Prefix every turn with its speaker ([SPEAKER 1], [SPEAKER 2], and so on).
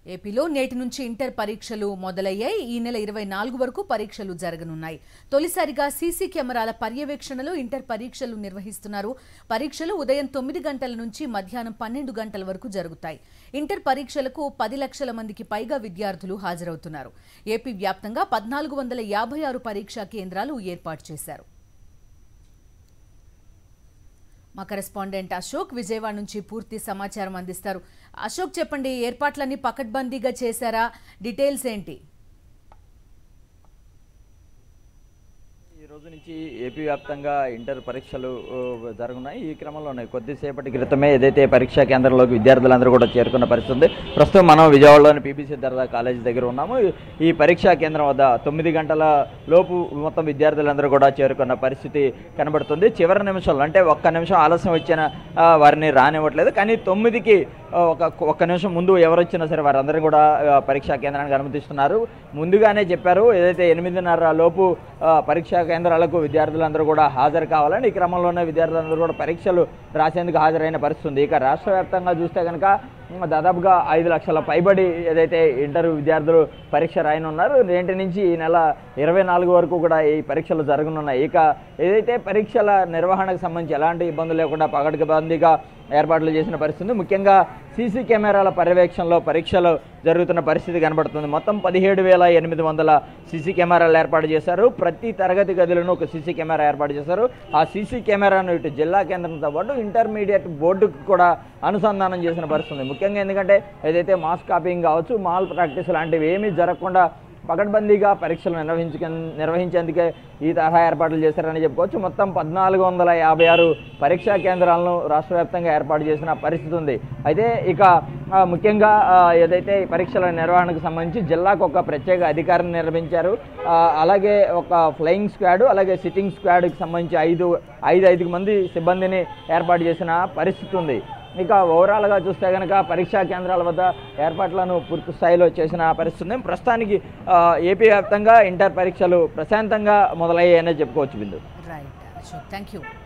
[SPEAKER 1] ఏపీలో నేటి నుంచి ఇంటర్ పరీక్షలు మొదలయ్యాయి ఈ నెల ఇరవై నాలుగు వరకు పరీక్షలు జరగనున్నాయి తొలిసారిగా సీసీ కెమెరాల పర్యవేక్షణలో ఇంటర్ పరీక్షలు నిర్వహిస్తున్నారు పరీక్షలు ఉదయం తొమ్మిది గంటల నుంచి మధ్యాహ్నం పన్నెండు గంటల వరకు జరుగుతాయి ఇంటర్ పరీక్షలకు పది లక్షల మందికి పైగా విద్యార్థులు హాజరవుతున్నారు ఏపీ వ్యాప్తంగా పద్నాలుగు వందల యాభై ఆరు పరీక్షా కేంద్రాలు ఏర్పాటు చేశారు మా కరెస్పాండెంట్ అశోక్ విజయవాడ నుంచి పూర్తి సమాచారం అందిస్తారు అశోక్ చెప్పండి ఏర్పాట్లన్నీ పకడ్బందీగా చేశారా డీటెయిల్స్ ఏంటి
[SPEAKER 2] ఈ రోజు నుంచి ఏపీ వ్యాప్తంగా ఇంటర్ పరీక్షలు ఆ, జరగనున్నాయి ఈ క్రమంలోనే కొద్దిసేపటి క్రితమే ఏదైతే పరీక్షా కేంద్రంలోకి విద్యార్థులందరూ కూడా చేరుకున్న పరిస్థితి ఉంది ప్రస్తుతం మనం విజయవాడలోని పీబీ సిద్ధార్థ కాలేజ్ దగ్గర ఉన్నాము ఈ పరీక్షా కేంద్రం వద్ద తొమ్మిది గంటల లోపు మొత్తం విద్యార్థులందరూ కూడా చేరుకున్న పరిస్థితి కనబడుతుంది చివరి నిమిషంలో అంటే ఒక్క నిమిషం ఆలస్యం వచ్చిన ఆ, వారిని రానివ్వట్లేదు కానీ తొమ్మిదికి ఆ, ఒక ఒక్క నిమిషం ముందు ఎవరు వచ్చినా సరే వారందరూ కూడా ఆ, పరీక్షా కేంద్రానికి అనుమతిస్తున్నారు ముందుగానే చెప్పారు ఏదైతే ఎనిమిదిన్నర లోపు ఆ, పరీక్షా కేంద్రాలకు విద్యార్థులందరూ కూడా హాజరు కావాలని ఈ క్రమంలోనే విద్యార్థులందరూ కూడా పరీక్షలు రాసేందుకు హాజరైన పరిస్థితి ఉంది ఇక రాష్ట్ర వ్యాప్తంగా చూస్తే కనుక ఉమ్, దాదాపుగా ఐదు లక్షల పైబడి ఏదైతే ఇంటర్ విద్యార్థులు పరీక్ష రాయనున్నారు నేటి నుంచి ఈ నెల ఇరవై నాలుగు వరకు కూడా ఈ పరీక్షలు జరగనున్నాయి ఇక ఏదైతే పరీక్షల నిర్వహణకు సంబంధించి ఎలాంటి ఇబ్బందులు లేకుండా పగడకబందీగా ఏర్పాట్లు చేసిన పరిస్థితి ఉంది. ముఖ్యంగా సీసీ కెమెరాల పర్యవేక్షణలో పరీక్షలు జరుగుతున్న పరిస్థితి కనబడుతుంది మొత్తం పదిహేడు వేల ఎనిమిది వందల సీసీ కెమెరాలు ఏర్పాటు చేశారు ప్రతి తరగతి గదిలోనూ ఒక సీసీ కెమెరా ఏర్పాటు చేశారు ఆ సీసీ కెమెరాను ఇటు జిల్లా కేంద్రంతో పాటు ఇంటర్మీడియట్ బోర్డుకు కూడా అనుసంధానం చేసిన పరిస్థితి ఉంది ముఖ్యంగా ఎందుకంటే ఏదైతే మాస్ కాపీయింగ్ కావచ్చు మాల్ ప్రాక్టీస్ లాంటివి ఏమీ జరగకుండా పకడ్బందీగా పరీక్షలు నిర్వహించ నిర్వహించేందుకే ఈ తరహా ఏర్పాట్లు చేశారని చెప్పుకోవచ్చు మొత్తం పద్నాలుగు వందల యాభై ఆరు పరీక్షా కేంద్రాలను రాష్ట్ర వ్యాప్తంగా ఏర్పాటు చేసిన పరిస్థితి ఉంది అయితే ఇక ఆ, ముఖ్యంగా ఆ, ఏదైతే ఈ పరీక్షల నిర్వహణకు సంబంధించి జిల్లాకు ఒక ప్రత్యేక అధికారిని నిర్మించారు ఆ, అలాగే ఒక ఫ్లయింగ్ స్క్వాడ్ అలాగే సిట్టింగ్ స్క్వాడ్కి సంబంధించి ఐదు ఐదు ఐదు మంది సిబ్బందిని ఏర్పాటు చేసిన పరిస్థితి ఉంది ఇక ఓవరాల్గా చూస్తే కనుక పరీక్షా కేంద్రాల వద్ద ఏర్పాట్లను పూర్తి స్థాయిలో చేసిన పరిస్థితి ఉంది ప్రస్తుతానికి ఆ, ఏపీ వ్యాప్తంగా ఇంటర్ పరీక్షలు ప్రశాంతంగా మొదలయ్యాయనే చెప్పుకోవచ్చు Bindu
[SPEAKER 1] right Ashok thank you